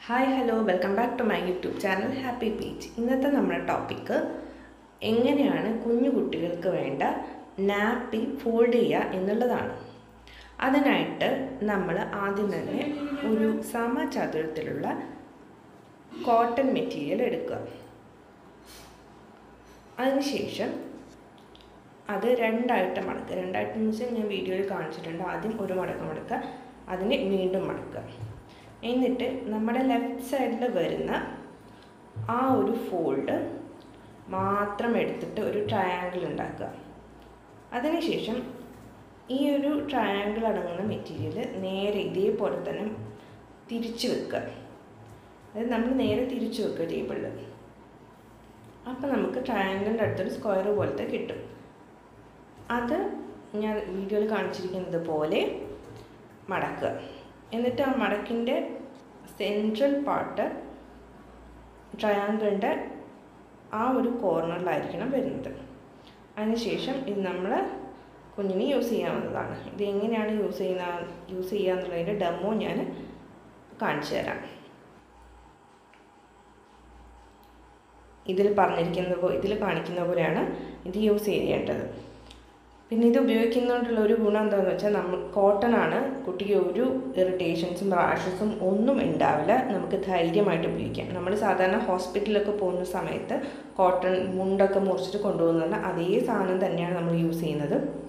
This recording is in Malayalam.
hi hello welcome back to my YouTube channel happy page ഇന്നത്തെ നമ്മുടെ ടോപ്പിക്ക് എങ്ങനെയാണ് കുഞ്ഞു കുട്ടികൾക്ക് വേണ്ട നാപ്പി ഫോൾഡ് ചെയ്യുക എന്നുള്ളതാണ് അതിനായിട്ട് നമ്മൾ ആദ്യം തന്നെ ഒരു സമചതുരത്തിലുള്ള കോട്ടൺ മെറ്റീരിയൽ എടുക്കുക അതിനുശേഷം അത് രണ്ടായിട്ട് മടക്കുക രണ്ടായിട്ട് എന്ന് വെച്ചാൽ ഞാൻ വീഡിയോയിൽ കാണിച്ചിട്ടുണ്ട് ആദ്യം ഒരു മടക്കം മടക്കുക അതിന് വീണ്ടും മടക്കുക എന്നിട്ട് നമ്മുടെ ലെഫ്റ്റ് സൈഡിൽ വരുന്ന ആ ഒരു ഫോൾഡ് മാത്രം എടുത്തിട്ട് ഒരു ട്രയാങ്കിൾ ഉണ്ടാക്കുക അതിനുശേഷം ഈ ഒരു ട്രയാങ്കിൾ അടങ്ങുന്ന മെറ്റീരിയൽ നേരെ ഇതേപോലെ തന്നെ തിരിച്ച് വെക്കുക അതായത് നമ്മൾ നേരെ തിരിച്ച് വെക്കുക ടേബിളിൽ അപ്പോൾ നമുക്ക് ട്രയാങ്കിളിൻ്റെ അടുത്തൊരു സ്ക്വയർ പോലത്തെ കിട്ടും അത് ഞാൻ വീഡിയോയിൽ കാണിച്ചിരിക്കുന്നത് പോലെ മടക്കുക എന്നിട്ട് ആ മടക്കിൻ്റെ സെൻട്രൽ പാർട്ട് ട്രയാങ്കിളിൻ്റെ ആ ഒരു കോർണറിലായിരിക്കണം വരുന്നത് അതിനുശേഷം ഇത് നമ്മൾ കുഞ്ഞിന് യൂസ് ചെയ്യാവുന്നതാണ് ഇത് എങ്ങനെയാണ് യൂസ് ചെയ്യുന്ന യൂസ് ചെയ്യുക എന്നുള്ളതിൻ്റെ ഡെമോ ഞാൻ കാണിച്ചു തരാം ഇതിൽ പറഞ്ഞിരിക്കുന്ന പോ ഇതിൽ കാണിക്കുന്ന പോലെയാണ് ഇത് യൂസ് ചെയ്യേണ്ടത് പിന്നെ ഇത് ഉപയോഗിക്കുന്നതുകൊണ്ടുള്ള ഒരു ഗുണം എന്താണെന്ന് വെച്ചാൽ നമ്മൾ കോട്ടൺ ആണ് കുട്ടിക്ക് ഒരു ഇറിറ്റേഷൻസും റാഷസും ഒന്നും ഉണ്ടാവില്ല നമുക്ക് ധൈര്യമായിട്ട് ഉപയോഗിക്കാം നമ്മൾ സാധാരണ ഹോസ്പിറ്റലിലൊക്കെ പോകുന്ന സമയത്ത് കോട്ടൺ മുണ്ടൊക്കെ മുറിച്ചിട്ട് കൊണ്ടുപോകുന്ന അതേ സാധനം തന്നെയാണ് നമ്മൾ യൂസ് ചെയ്യുന്നത്